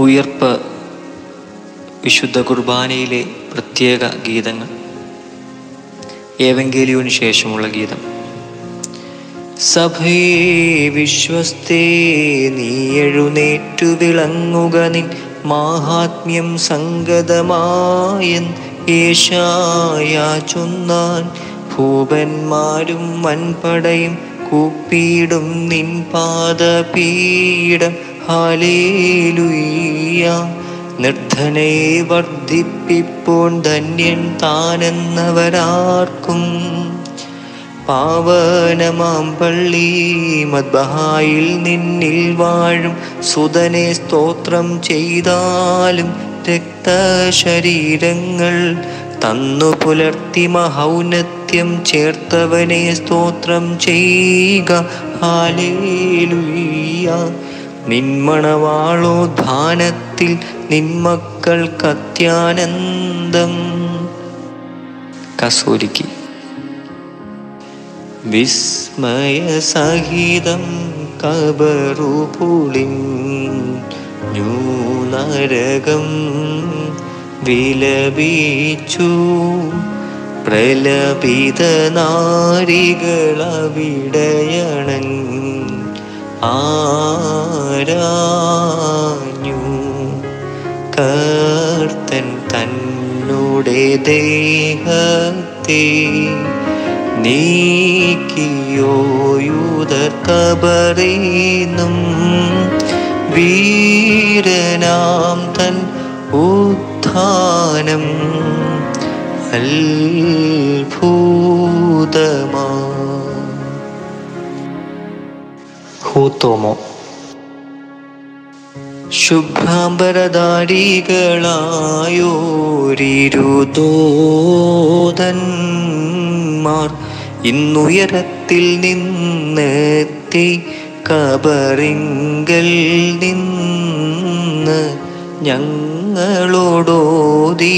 ഉയർപ്പ് വിശുദ്ധ കുർബാനയിലെ പ്രത്യേക ഗീതങ്ങൾ ഏവങ്കേലിയോന് ശേഷമുള്ള ഗീതം സഭയെ വിശ്വസ്തേ നീ എഴുന്നേറ്റു വിളങ്ങുക നിൻ മാഹാത്മ്യം സംഗതമായൻ ഏഷായ ചൊന്നാൻ ഭൂപന്മാരും വൻപടയും കൂപ്പിയിടും നിൻ പാദപീഠം ഹാലേലുയ്യ നിർധനയെ വർദ്ധിപ്പിപ്പോൺ ധന്യൻ താനെന്നവരാർക്കും പാവനമാം പള്ളി മദ്ബഹായിൽ നിന്നിൽ വാഴും സുതനെ സ്തോത്രം ചെയ്താലും രക്തശരീരങ്ങൾ തന്നു പുലർത്തി മഹൗന്നത്യം ചേർത്തവനെ സ്തോത്രം ചെയ്യുക ഹാലേലുയ്യ നിന്മണവാളോദ്ധാനത്തിൽ നിന്മക്കൾക്കത്യാനന്ദം കസൂരിക്ക് വിസ്മയസഹിതം കബറുപുളിൻ നരകം വിലപിച്ചു പ്രലപിത നാരികളവിടയണൻ ആരാഞ്ഞു കർത്തൻ തന്നുടെ ദേഹത്തെ നീക്കിയോയുതർ കബറീന്നും വീരനാം തൻ ഉത്ഥാനം അത്ഭുതമാ ഹൂത്തോമോ ശുഭ്രാംബരധാരികളായോരിരുദോതന്മാർ ഇന്നുയരത്തിൽ നിന്നെത്തി കബറിങ്കൽ നിന്ന് ഞങ്ങളോടോതി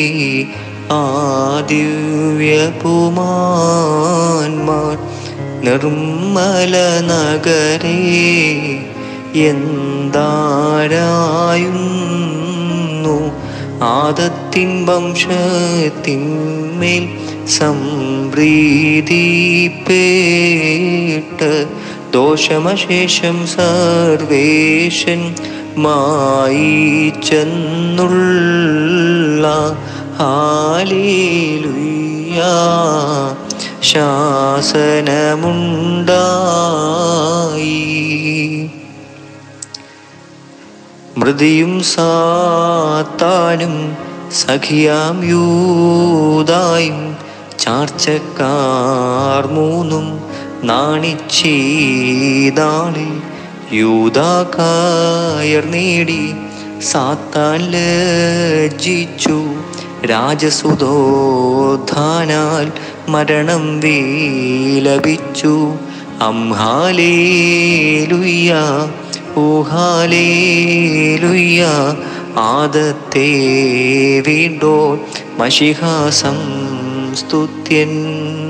ആദിവ്യപുമാന്മാർ നിർമ്മല നഗരേ എന്താരായുന്നു ആദത്തിൻ വംശത്തിന്മേൽ സംപ്രീതിപ്പേട്ട് ദോഷമശേഷം സർവേശൻ മായി ചെന്നുള്ള ഹാലേലുയ്യ ശാസനമുണ്ടായി മൃതിയും സാത്താനും സഖിയാം യൂതായും ചാർച്ചക്കാർ മൂന്നും നാണിച്ചീതാളിൽ യൂതാക്കായർ നേടി സാത്താൻ ലജ്ജിച്ചു രാജസുതോധാനാൽ മരണം വീലപിച്ചു അംഹാലേലുയ്യ ഊഹാലേലുയ്യ ആദത്തെ വീണ്ടോ മഷിഹാസം സ്തുത്യൻ